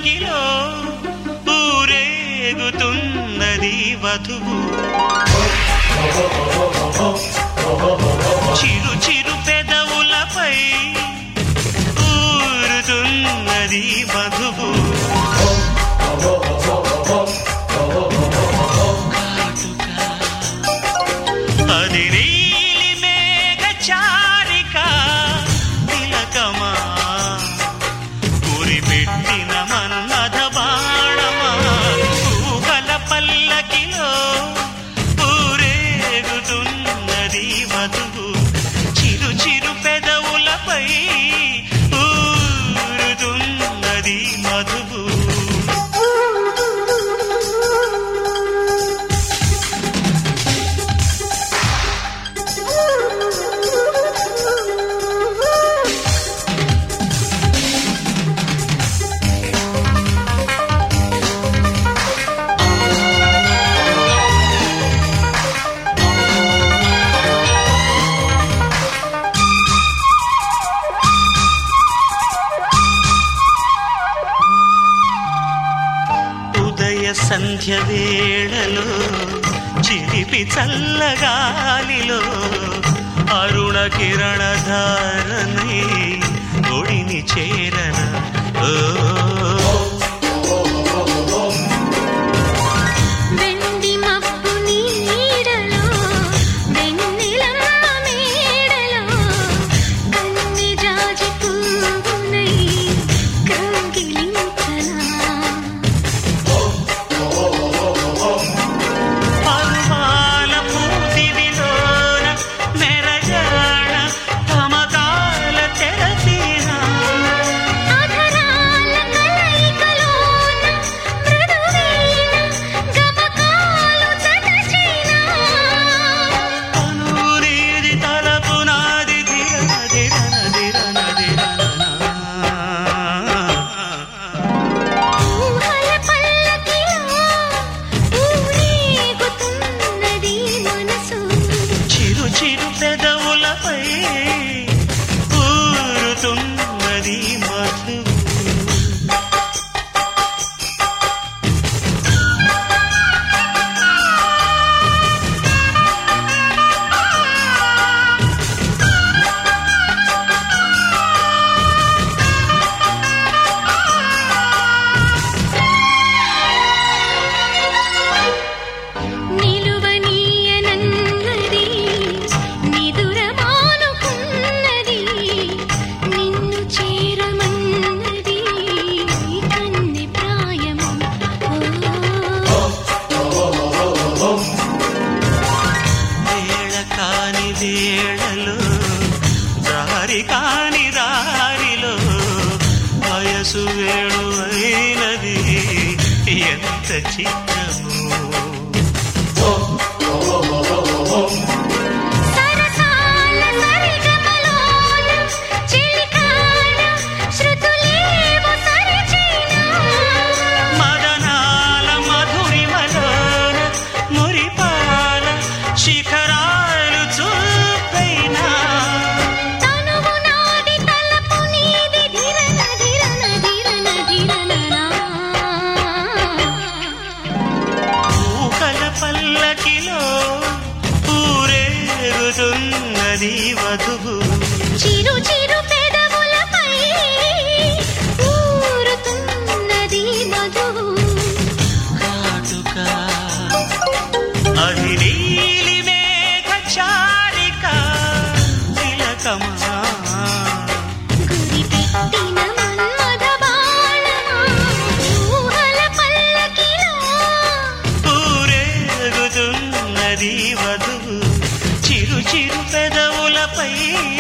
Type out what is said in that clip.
పల్లకిలో ఊరేగుతున్నది వధువు చిరు చిరు పెదవులపై ఊరుతున్నది వధువు అది నీలి మేఘ చారిక తిలకమా గురిపెట్టిన మన్మథ బాణమా ఊహల పల్లకిలో ఊరేగుతున్నది వధువు చిరు చిరు పెదవులపై ఊరుతున్నది మధువు ఉదయ సంధ్య వేళలో చిలిపి చల్లగాలిలో అరుణ కిరణ ధారణి ఒడిని చేరన ఓ వెండి మబ్బు నీడలో వెన్నెలమ్మ మేడలో కన్నె జాజి పువ్వునై కౌగిలించనా పరువాల పూతివిలోన మెరగాణ తమకాల తెరతీన ఆధరాల కలయికలోన మృదువైన గమకాలు జతచేనా అనూరిది తలపు నాది ధిరన ధిరన ధిరన ధిరన ఊహల పల్లకిలో ఊరేగుతున్నది మనసు చిరు చిరు పెదవులపై ఊరుతున్నది మధు నిలువనీయనన్నది నిదురమానుకున్నది నిన్ను చేరమన్నది కన్నె ప్రాయము ఓ వేళ కాని వేళలో దారి కాని దారిలో వయసు వేణు అయినది ఎంత చిత్రము సరసాల సరిగమలోన చిలికాన శృతులేవో సరిచేనా మదనాల మధురిమలోన మురిపాల శిఖరాలు చూపైనా తనువు నాది తలపు నీది ధిరన ధిరన ధిరన ధిరననా ఊహల పల్లకిలో ఊరేగుతున్నది వధువు చిరు చిరు పెదవులపై ఊరుతున్నది మధువు కాటుక అది నీలి మేఘ చారిక తిలకమా గురి పెట్టిన మన్మథ బాణమా ఊహల పల్లకిలో ఊరేగుతున్నది వధువు చిరు చిరు పెదవులపై